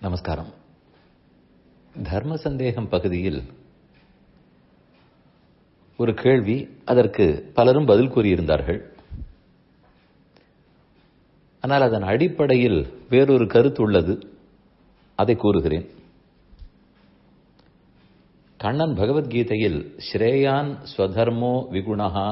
நமஸ்காரம் தர்ம சந்தேகம் பகுதியில் ஒரு கேள்வி அதற்கு பலரும் பதில் கூறியிருந்தார்கள் ஆனால் அதன் அடிப்படையில் வேறொரு கருத்து உள்ளது அதை கூறுகிறேன் கண்ணன் பகவத்கீதையில் ஸ்ரேயான் ஸ்வதர்மோ விகுணா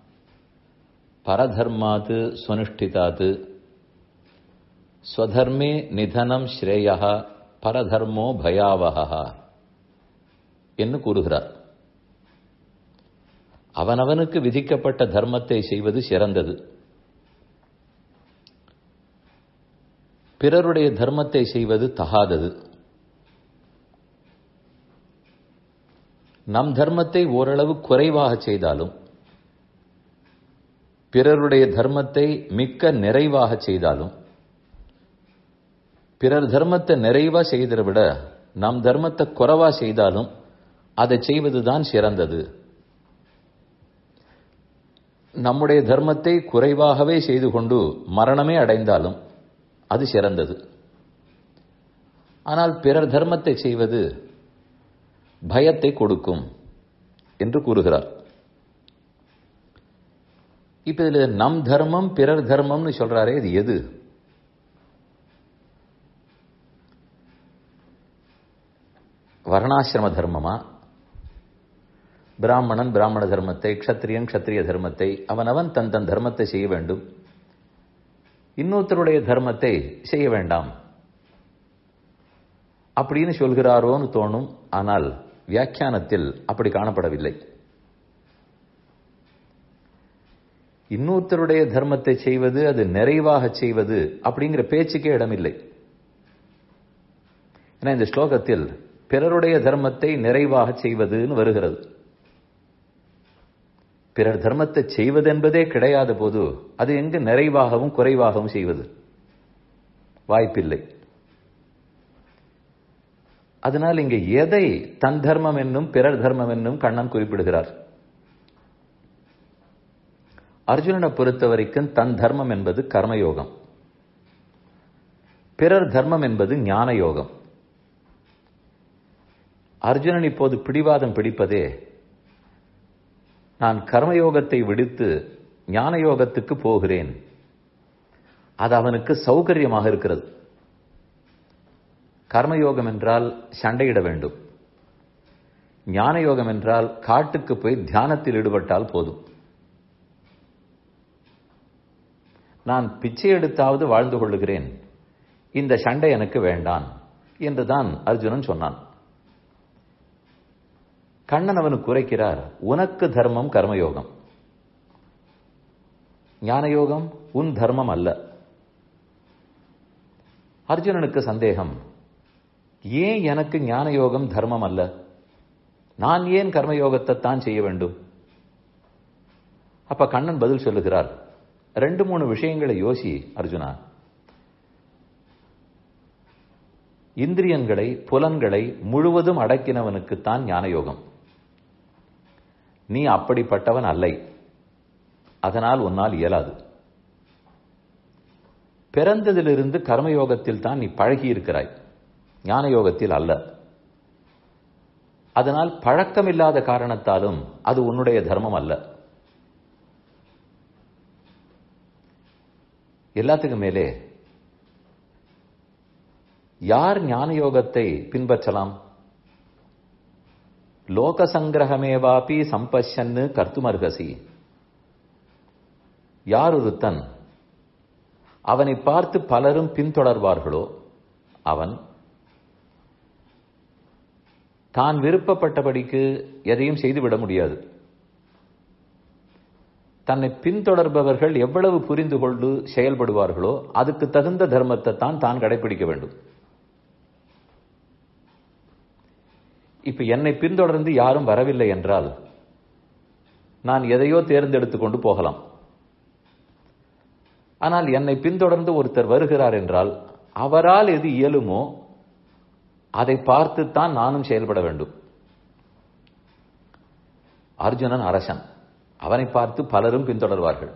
பரதர்மாத் ஸ்வனுஷ்டிதாத் ஸ்வதர்மே நிதனம் ஸ்ரேயா பரதர்மோ பயாவகா என்று கூறுகிறார் அவனவனுக்கு விதிக்கப்பட்ட தர்மத்தை செய்வது சிறந்தது பிறருடைய தர்மத்தை செய்வது தகாதது நம் தர்மத்தை ஓரளவு குறைவாக செய்தாலும் பிறருடைய தர்மத்தை மிக்க நிறைவாக செய்தாலும் பிறர் தர்மத்தை நிறைவா செய்ததை விட நம் தர்மத்தை குறைவா செய்தாலும் அதை செய்வதுதான் சிறந்தது நம்முடைய தர்மத்தை குறைவாகவே செய்து கொண்டு மரணமே அடைந்தாலும் அது சிறந்தது ஆனால் பிறர் தர்மத்தை செய்வது பயத்தை கொடுக்கும் என்று கூறுகிறார் இப்ப இதுல நம் தர்மம் பிறர் தர்மம்னு சொல்றாரே இது எது வர்ணாசிரம தர்மமா பிராமணன் பிராமண தர்மத்தை க்ஷத்திரியன் க்ஷத்திரிய தர்மத்தை அவனவன் தன் தன் தர்மத்தை செய்ய வேண்டும் இன்னொருத்தருடைய தர்மத்தை செய்ய வேண்டாம் அப்படின்னு சொல்கிறாரோன்னு தோணும் ஆனால் வியாக்கியானத்தில் அப்படி காணப்படவில்லை இன்னொருத்தருடைய தர்மத்தை செய்வது அது நிறைவாக செய்வது அப்படிங்கிற பேச்சுக்கே இடமில்லை ஏன்னா இந்த ஸ்லோகத்தில் பிறருடைய தர்மத்தை நிறைவாக செய்வதுன்னு வருகிறது பிறர் தர்மத்தை செய்வது என்பதே கிடையாத போது அது எங்கு நிறைவாகவும் குறைவாகவும் செய்வது வாய்ப்பில்லை அதனால் இங்கே எதை தன் தர்மம் என்னும் பிறர் தர்மம் என்னும் கண்ணன் குறிப்பிடுகிறார் அர்ஜுனனை பொறுத்த வரைக்கும் தன் தர்மம் என்பது கர்மயோகம் பிறர் தர்மம் என்பது ஞான யோகம் அர்ஜுனன் இப்போது பிடிவாதம் பிடிப்பதே நான் கர்மயோகத்தை விடுத்து ஞான யோகத்துக்கு போகிறேன் அது அவனுக்கு சௌகரியமாக இருக்கிறது கர்மயோகம் என்றால் சண்டையிட வேண்டும் ஞான யோகம் என்றால் காட்டுக்கு போய் தியானத்தில் ஈடுபட்டால் போதும் நான் பிச்சை எடுத்தாவது வாழ்ந்து கொள்ளுகிறேன் இந்த சண்டை எனக்கு வேண்டான் என்றுதான் அர்ஜுனன் சொன்னான் கண்ணன் அவனுக்கு குறைக்கிறார் உனக்கு தர்மம் கர்மயோகம் ஞானயோகம் உன் தர்மம் அல்ல அர்ஜுனனுக்கு சந்தேகம் ஏன் எனக்கு ஞான யோகம் தர்மம் அல்ல நான் ஏன் கர்மயோகத்தை தான் செய்ய வேண்டும் அப்ப கண்ணன் பதில் சொல்லுகிறார் ரெண்டு மூணு விஷயங்களை யோசி அர்ஜுனா இந்திரியங்களை புலன்களை முழுவதும் அடக்கினவனுக்குத்தான் ஞான யோகம் நீ அப்படிப்பட்டவன் அல்லை அதனால் உன்னால் இயலாது பிறந்ததிலிருந்து கர்மயோகத்தில் தான் நீ பழகி இருக்கிறாய் ஞான யோகத்தில் அல்ல அதனால் பழக்கமில்லாத காரணத்தாலும் அது உன்னுடைய தர்மம் அல்ல எல்லாத்துக்கும் மேலே யார் ஞான யோகத்தை பின்பற்றலாம் லோக சங்கிரகமேவாபி சம்பஷன்னு கர்த்துமர்கசி யார் ஒருத்தன் அவனை பார்த்து பலரும் பின்தொடர்வார்களோ அவன் தான் விருப்பப்பட்டபடிக்கு எதையும் செய்துவிட முடியாது தன்னை பின்தொடர்பவர்கள் எவ்வளவு புரிந்து கொண்டு செயல்படுவார்களோ அதுக்கு தகுந்த தர்மத்தை தான் தான் கடைபிடிக்க வேண்டும் இப்ப என்னை பின்தொடர்ந்து யாரும் வரவில்லை என்றால் நான் எதையோ தேர்ந்தெடுத்து கொண்டு போகலாம் ஆனால் என்னை பின்தொடர்ந்து ஒருத்தர் வருகிறார் என்றால் அவரால் எது இயலுமோ அதை பார்த்துத்தான் நானும் செயல்பட வேண்டும் அர்ஜுனன் அரசன் அவனை பார்த்து பலரும் பின்தொடர்வார்கள்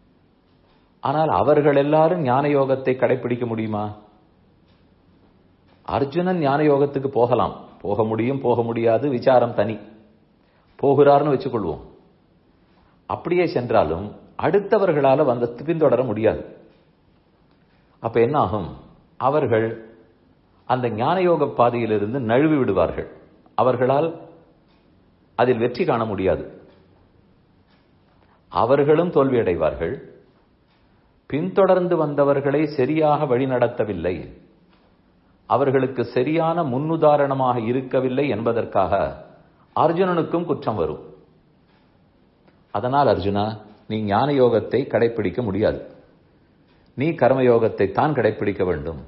ஆனால் அவர்கள் எல்லாரும் ஞான யோகத்தை கடைபிடிக்க முடியுமா அர்ஜுனன் ஞான யோகத்துக்கு போகலாம் போக முடியும் போக முடியாது விசாரம் தனி போகிறார்னு வச்சுக்கொள்வோம் அப்படியே சென்றாலும் அடுத்தவர்களால வந்து பின்தொடர முடியாது அப்ப என்ன ஆகும் அவர்கள் அந்த ஞானயோக பாதையிலிருந்து நழுவி விடுவார்கள் அவர்களால் அதில் வெற்றி காண முடியாது அவர்களும் தோல்வியடைவார்கள் பின்தொடர்ந்து வந்தவர்களை சரியாக வழிநடத்தவில்லை அவர்களுக்கு சரியான முன்னுதாரணமாக இருக்கவில்லை என்பதற்காக அர்ஜுனனுக்கும் குற்றம் வரும் அதனால் அர்ஜுனா நீ ஞான யோகத்தை கடைபிடிக்க முடியாது நீ கர்மயோகத்தை தான் கடைபிடிக்க வேண்டும்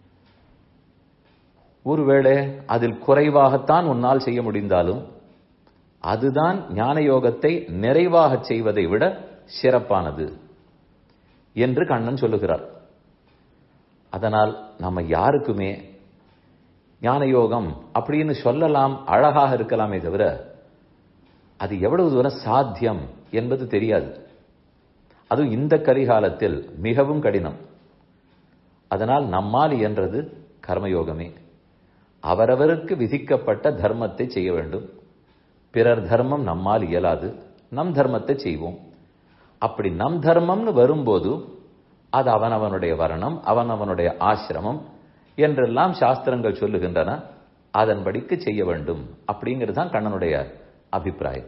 ஒருவேளை அதில் குறைவாகத்தான் உன்னால் செய்ய முடிந்தாலும் அதுதான் ஞான யோகத்தை நிறைவாக செய்வதை விட சிறப்பானது என்று கண்ணன் சொல்லுகிறார் அதனால் நம்ம யாருக்குமே ஞான யோகம் அப்படின்னு சொல்லலாம் அழகாக இருக்கலாமே தவிர அது எவ்வளவு தூரம் சாத்தியம் என்பது தெரியாது அதுவும் இந்த கரிகாலத்தில் மிகவும் கடினம் அதனால் நம்மால் இயன்றது கர்மயோகமே அவரவருக்கு விதிக்கப்பட்ட தர்மத்தை செய்ய வேண்டும் பிறர் தர்மம் நம்மால் இயலாது நம் தர்மத்தை செய்வோம் அப்படி நம் தர்மம்னு வரும்போது அது அவனவனுடைய வர்ணம் அவனவனுடைய ஆசிரமம் என்றெல்லாம் சாஸ்திரங்கள் சொல்லுகின்றன அதன்படிக்கு செய்ய வேண்டும் அப்படிங்கிறது தான் கண்ணனுடைய அபிப்பிராயம்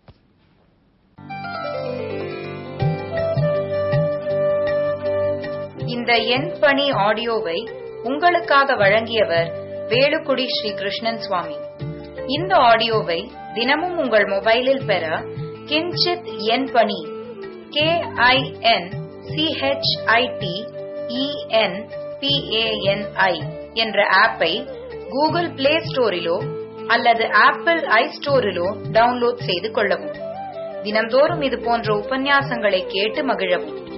இந்த எண் பணி ஆடியோவை உங்களுக்காக வழங்கியவர் வேலுக்குடி ஸ்ரீ கிருஷ்ணன் சுவாமி இந்த ஆடியோவை தினமும் உங்கள் மொபைலில் பெற கிஞ்சித் எண் பணி கே ஐ என் சிஹெச்ஐடி இஎன் பிஏஎன்ஐ என்ற ஆப்பை கூகுள் பிளே ஸ்டோரிலோ அல்லது ஆப்பிள் ஐ ஸ்டோரிலோ டவுன்லோட் செய்து கொள்ளவும் தினந்தோறும் இது போன்ற உபன்யாசங்களை கேட்டு மகிழவும்